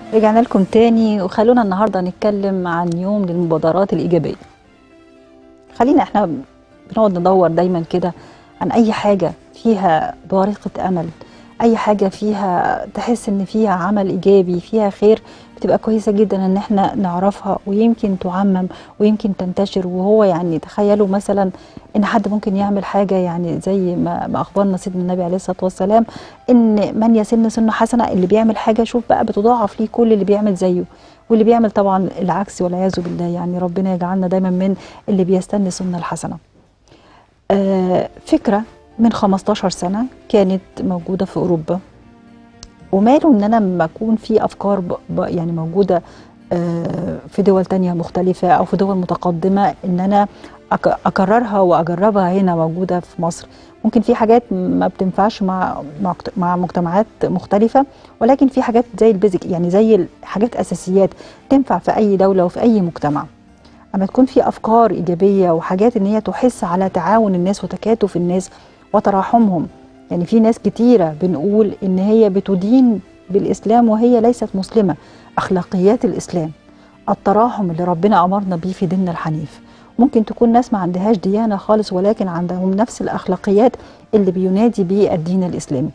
رجعنا لكم تاني وخلونا النهارده نتكلم عن يوم للمبادرات الإيجابية خلينا احنا بنقعد ندور دايما كده عن أي حاجة فيها بارقة أمل أي حاجة فيها تحس إن فيها عمل إيجابي فيها خير بتبقى كويسة جدا إن احنا نعرفها ويمكن تعمم ويمكن تنتشر وهو يعني تخيلوا مثلا إن حد ممكن يعمل حاجة يعني زي ما, ما أخبرنا سيدنا النبي عليه الصلاة والسلام إن من يسن سنة حسنة اللي بيعمل حاجة شوف بقى بتضاعف ليه كل اللي بيعمل زيه واللي بيعمل طبعا العكس والعياذ بالله يعني ربنا يجعلنا دايما من اللي بيستني سنة الحسنة آه فكرة من 15 سنة كانت موجودة في أوروبا وماله ان انا لما اكون في افكار ب... ب... يعني موجوده آه في دول تانية مختلفه او في دول متقدمه ان انا أك... اكررها واجربها هنا موجوده في مصر ممكن في حاجات ما بتنفعش مع مع مجتمعات مختلفه ولكن في حاجات زي البيزك يعني زي حاجات اساسيات تنفع في اي دوله وفي اي مجتمع اما تكون في افكار ايجابيه وحاجات ان هي تحث على تعاون الناس وتكاتف الناس وتراحمهم يعني في ناس كتيرة بنقول إن هي بتدين بالإسلام وهي ليست مسلمة أخلاقيات الإسلام التراحم اللي ربنا أمرنا بيه في ديننا الحنيف ممكن تكون ناس ما عندهاش ديانة خالص ولكن عندهم نفس الأخلاقيات اللي بينادي بيه الدين الإسلامي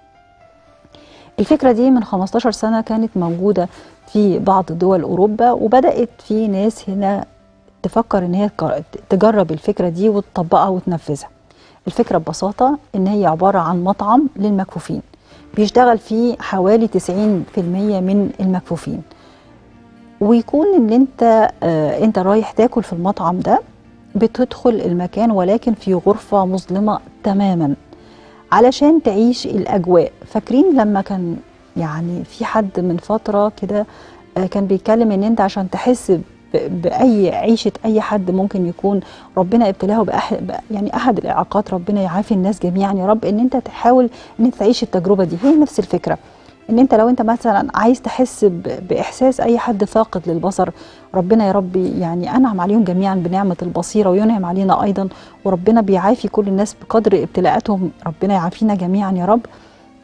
الفكرة دي من 15 سنة كانت موجودة في بعض دول أوروبا وبدأت في ناس هنا تفكر إن هي تجرب الفكرة دي وتطبقها وتنفذها الفكرة ببساطة إن هي عبارة عن مطعم للمكفوفين بيشتغل فيه حوالي 90% من المكفوفين ويكون إن أنت آه أنت رايح تاكل في المطعم ده بتدخل المكان ولكن في غرفة مظلمة تماما علشان تعيش الأجواء فاكرين لما كان يعني في حد من فترة كده آه كان بيتكلم إن أنت عشان تحس باي عيشه اي حد ممكن يكون ربنا ابتلاه بأحد يعني احد الاعاقات ربنا يعافي الناس جميعا يا رب ان انت تحاول ان انت تعيش التجربه دي هي نفس الفكره ان انت لو انت مثلا عايز تحس باحساس اي حد فاقد للبصر ربنا يا رب يعني انعم عليهم جميعا بنعمه البصيره وينعم علينا ايضا وربنا بيعافي كل الناس بقدر ابتلاءاتهم ربنا يعافينا جميعا يا رب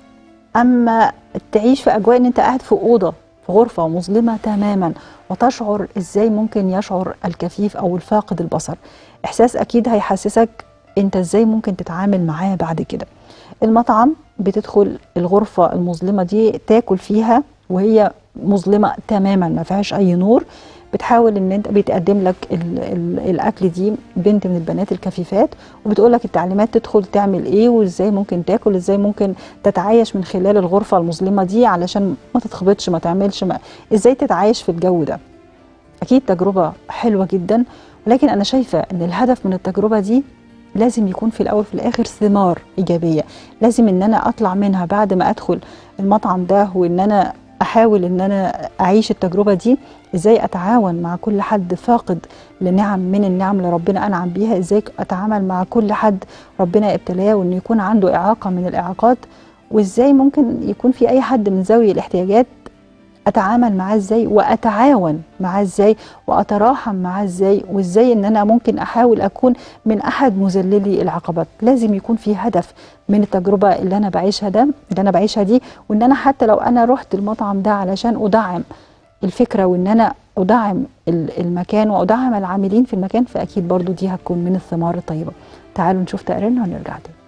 اما تعيش في اجواء ان انت قاعد في اوضه في غرفة مظلمة تماما وتشعر ازاي ممكن يشعر الكفيف او الفاقد البصر احساس اكيد هيحسسك انت ازاي ممكن تتعامل معاه بعد كده المطعم بتدخل الغرفة المظلمة دي تاكل فيها وهي مظلمة تماما ما فيهاش اي نور بتحاول ان انت بيتقدم لك ال ال الاكل دي بنت من البنات الكفيفات وبتقول لك التعليمات تدخل تعمل ايه وازاي ممكن تاكل ازاي ممكن تتعايش من خلال الغرفه المظلمه دي علشان ما تتخبطش ما تعملش ما ازاي تتعايش في الجو ده اكيد تجربه حلوه جدا ولكن انا شايفه ان الهدف من التجربه دي لازم يكون في الاول في الاخر ثمار ايجابيه لازم ان انا اطلع منها بعد ما ادخل المطعم ده وان انا احاول ان انا اعيش التجربه دي ازاي اتعاون مع كل حد فاقد لنعم من النعم اللي ربنا انعم بيها ازاي اتعامل مع كل حد ربنا ابتلاه وانه يكون عنده اعاقه من الاعاقات وازاي ممكن يكون في اي حد من ذوي الاحتياجات اتعامل معاه ازاي واتعاون معاه ازاي واتراحم معاه ازاي وازاي ان انا ممكن احاول اكون من احد مذللي العقبات لازم يكون في هدف من التجربه اللي انا بعيشها ده اللي انا بعيشها دي وان انا حتى لو انا رحت المطعم ده علشان ادعم الفكره وان انا ادعم المكان وادعم العاملين في المكان فاكيد برضو دي هتكون من الثمار الطيبه تعالوا نشوف تقريرنا ونرجع تاني